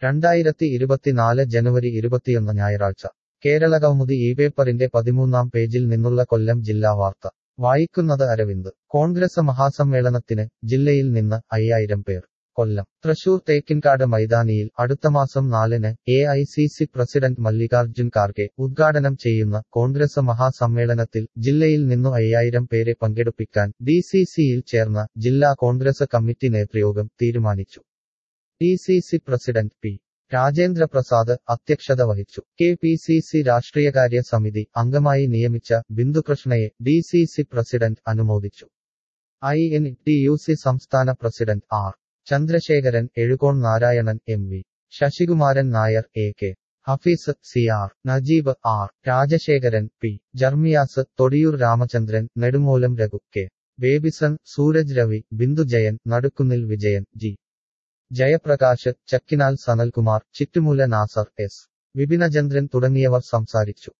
രണ്ടായിരത്തി ഇരുപത്തിനാല് ജനുവരി ഇരുപത്തിയൊന്ന് ഞായറാഴ്ച കേരള കൗമുദി ഈ പേപ്പറിന്റെ പതിമൂന്നാം പേജിൽ നിന്നുള്ള കൊല്ലം ജില്ലാ വാർത്ത വായിക്കുന്നത് അരവിന്ദ് കോൺഗ്രസ് മഹാസമ്മേളനത്തിന് ജില്ലയിൽ നിന്ന് അയ്യായിരം പേർ കൊല്ലം തൃശൂർ തേക്കിൻകാട് മൈതാനിയിൽ അടുത്ത മാസം നാലിന് A I C C president Mallikarjun Kharge ഉദ്ഘാടനം ചെയ്യുന്ന കോൺഗ്രസ് മഹാസമ്മേളനത്തിൽ ജില്ലയിൽ നിന്നു അയ്യായിരം പേരെ പങ്കെടുപ്പിക്കാൻ ഡി സി സിയിൽ ചേർന്ന ജില്ലാ കോൺഗ്രസ് കമ്മിറ്റി നേതൃയോഗം തീരുമാനിച്ചു D C C president P Rajendra Prasad അധ്യക്ഷത വഹിച്ചു കെ പി സി സി രാഷ്ട്രീയകാര്യ സമിതി അംഗമായി നിയമിച്ച ബിന്ദുകൃഷ്ണയെ ഡി സി സി പ്രസിഡന്റ് അനുമോദിച്ചു I N T U C സംസ്ഥാന പ്രസിഡന്റ് R Chandrasekharan Ezhukone Narayanan M V Sasikumaran Nair A K Hafeez C R Najeeb R Rajasekharan P Jermias Thodiyoor Ramachandran Nedungolam Raghu K Babyson Sooraj Ravi Bindu Jayan Nadukkunnil Vijayan G Jayaprakash Chakkinal Sanalkumar Chittumoola Nasar S Vipinachandran തുടങ്ങിയവർ സംസാരിച്ചു